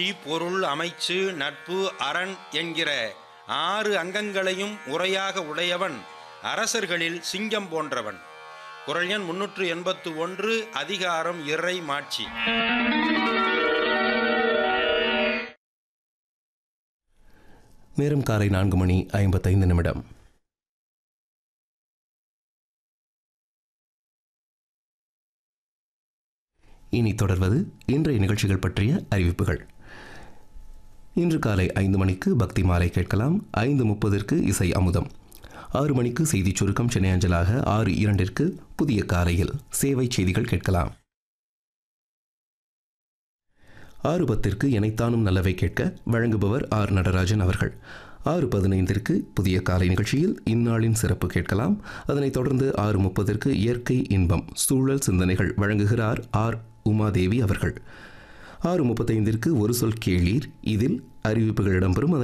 பொருள் அமைச்சு நட்பு அரண் என்கிற ஆறு அங்கங்களையும் உரையாக உடையவன் அரசர்களில் சிங்கம் போன்றவன் குரல் எண் முன்னூற்று எண்பத்து ஒன்று அதிகாரம் இறை மாட்சி நேரம் காலை நான்கு மணி ஐம்பத்தைந்து நிமிடம் இனி தொடர்வது இன்றைய நிகழ்ச்சிகள் பற்றிய அறிவிப்புகள் இன்று காலை ஐந்து மணிக்கு பக்தி மாலை கேட்கலாம் ஐந்து முப்பதிற்கு இசை அமுதம் ஆறு மணிக்கு செய்திச் சுருக்கம் சென்னை அஞ்சலாக ஆறு இரண்டிற்கு புதிய காலையில் சேவை செய்திகள் கேட்கலாம் ஆறு பத்திற்கு எனைத்தானும் நல்லவை கேட்க வழங்குபவர் ஆர் நடராஜன் அவர்கள் ஆறு பதினைந்திற்கு புதிய காலை நிகழ்ச்சியில் இந்நாளின் சிறப்பு கேட்கலாம் அதனைத் தொடர்ந்து ஆறு முப்பதற்கு இயற்கை இன்பம் சூழல் சிந்தனைகள் வழங்குகிறார் ஆர் உமாதேவி அவர்கள் ஆறு முப்பத்தைந்திற்கு ஒரு சொல் கேளீர் இதில் அறிவிப்புகள் இடம்பெறும் அதனைத்